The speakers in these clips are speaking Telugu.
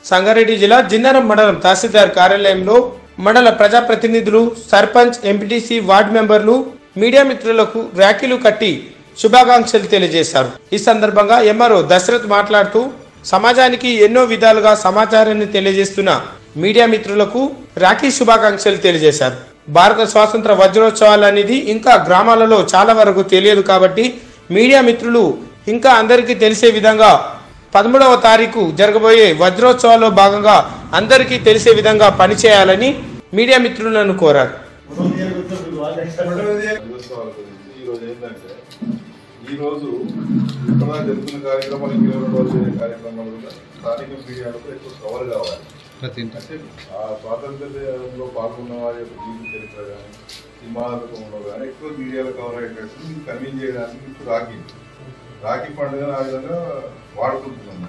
సంగారెడ్డి జిల్లా జిన్నారం మండలం తహసీల్దార్ కార్యాలయంలో మండల ప్రజాప్రతినిధులు సర్పంచ్ ఎంపీటీసీ వార్డు మెంబర్లు మీడియా మిత్రులకు ర్యాకీలు కట్టి శుభాకాంక్షలు తెలియజేశారు ఈ సందర్భంగా ఎంఆర్ఓ దశరథ్ మాట్లాడుతూ సమాజానికి ఎన్నో విధాలుగా సమాచారాన్ని తెలియజేస్తున్న మీడియా మిత్రులకు రాఖీ శుభాకాంక్షలు తెలియజేశారు భారత స్వాతంత్ర వజ్రోత్సవాలు అనేది ఇంకా గ్రామాలలో చాలా వరకు తెలియదు కాబట్టి మీడియా మిత్రులు ఇంకా అందరికీ తెలిసే విధంగా పదమూడవ తారీఖు జరగబోయే వజ్రోత్సవాల్లో భాగంగా అందరికీ తెలిసే విధంగా పనిచేయాలని మీడియా మిత్రులను కోరారు దినోత్సవాల గురించి ఈ రోజు ఏంటంటే ఈ రోజు ఇక్కడ జరుగుతున్న కార్యక్రమాలు ఇరవై రెండు రోజులు జరిగే కార్యక్రమాలు కూడా స్థానిక మీడియాలో ఎక్కువ కవర్ కావాలి అంటే ఆ స్వాతంత్ర్యంలో పాల్గొన్న వారి యొక్క జీవిత చరిత్ర కానీ సినిమాల రూపంలో కానీ ఎక్కువ మీడియాలో కవర్ అయ్యేటట్టు మీకు కన్వీన్ చేయడానికి ఇప్పుడు రాఖీ రాఖీ పండుగను ఆ విధంగా వాడుకుంటున్నాం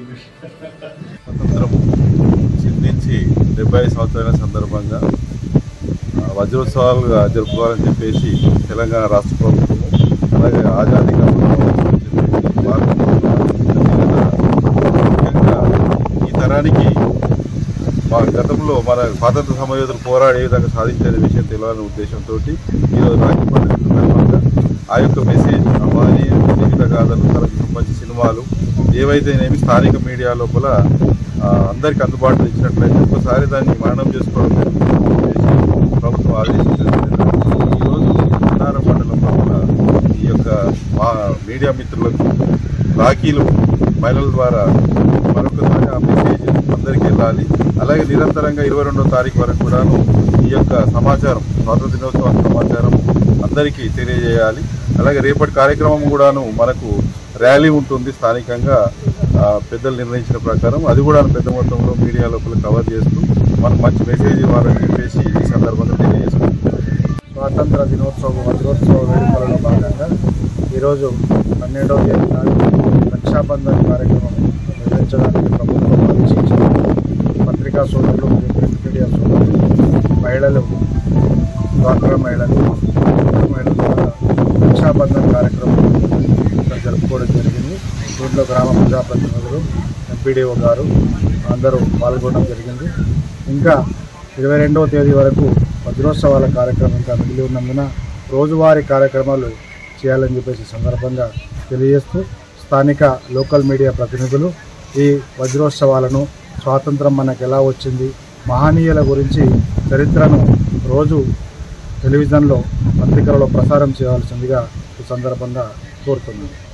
స్వతంత్రం సిద్ధించి డెబ్బై సంవత్సరాల సందర్భంగా ఆ, వజ్రోత్సవాలుగా జరుపుకోవాలని చెప్పేసి తెలంగాణ రాష్ట్ర ప్రభుత్వము అలాగే ఆజాదీ కా అమృతమహోత్సవం అని చెప్పేసి భారత ప్రభుత్వం ముఖ్యంగా ఈ తరానికి మా గతంలో మన స్వాతంత్ర సమయోధులు పోరాడే విధంగా సాధించే విషయం తెలియాలనే ఉద్దేశంతో ఈరోజు రాఖీ పండుగ సందర్భంగా ఆ యొక్క మెసేజ్ అమ్మాయి జీవిత గాథలు తనకు సంబంధించిన సినిమాలు ఏవైతేనేమి స్థానిక మీడియా లోపల ఆ, అందరికీ అందుబాటులో ఇచ్చినట్లయితే ఒకసారి దాన్ని మరణం చేసుకోవడం జరుగుతుందని చెప్పేసి ప్రభుత్వం ఆదేశించడం ఈరోజు అన్నార మండలం లోపల ఈ యొక్క మా మీడియా మిత్రులకు రాఖీలు మహిళల ద్వారా మరొకసారి ఆ మెసేజ్ అందరికీ వెళ్ళాలి అలాగే నిరంతరంగా ఇరవై రెండో తారీఖు వరకు కూడాను ఈ యొక్క సమాచారం స్వాతంత్ర దినోత్సవం సమాచారం అందరికీ తెలియజేయాలి అలాగే రేపటి కార్యక్రమం కూడాను మనకు ర్యాలీ ఉంటుంది స్థానికంగా ఆ, పెద్దలు నిర్ణయించిన ప్రకారం అది కూడా పెద్ద మొత్తంలో మీడియా లోపల కవర్ చేస్తూ మనకు మంచి మెసేజ్ ఇవ్వాలని చెప్పేసి ఈ సందర్భంగా తెలియజేసుకుంటున్నాం స్వాతంత్ర దినోత్సవ వజ్రోత్సవ వేడుకలలో భాగంగా ఈరోజు పన్నెండవ తేదీ నాడు రక్షాబంధన్ కార్యక్రమం నిర్వహించడానికి ప్రభుత్వం ఆదేశించింది పత్రికా సోదరులు ప్రింట్ మీడియా సోదరులు మహిళలు డ్వాక్రా మహిళలు ఇతర మహిళలు కూడా రక్షాబంధన్ కార్యక్రమం ఇక్కడ జరుపుకోవడం జరిగింది దీంట్లో గ్రామ ప్రజాప్రతినిధులు ఎంపీడీఓ గారు అందరూ పాల్గొనడం జరిగింది ఇంకా ఇరవై రెండవ తేదీ వరకు వజ్రోత్సవాల కార్యక్రమం ఇంకా మిగిలి ఉన్నందున రోజువారీ కార్యక్రమాలు చేయాలని చెప్పేసి సందర్భంగా తెలియజేస్తూ స్థానిక లోకల్ మీడియా ప్రతినిధులు ఈ వజ్రోత్సవాలను స్వాతంత్రం మనకు ఎలా వచ్చింది మహనీయుల గురించి చరిత్రను రోజు టెలివిజన్లో పత్రికలలో ప్రసారం చేయాల్సిందిగా ఈ సందర్భంగా కోరుతున్నాను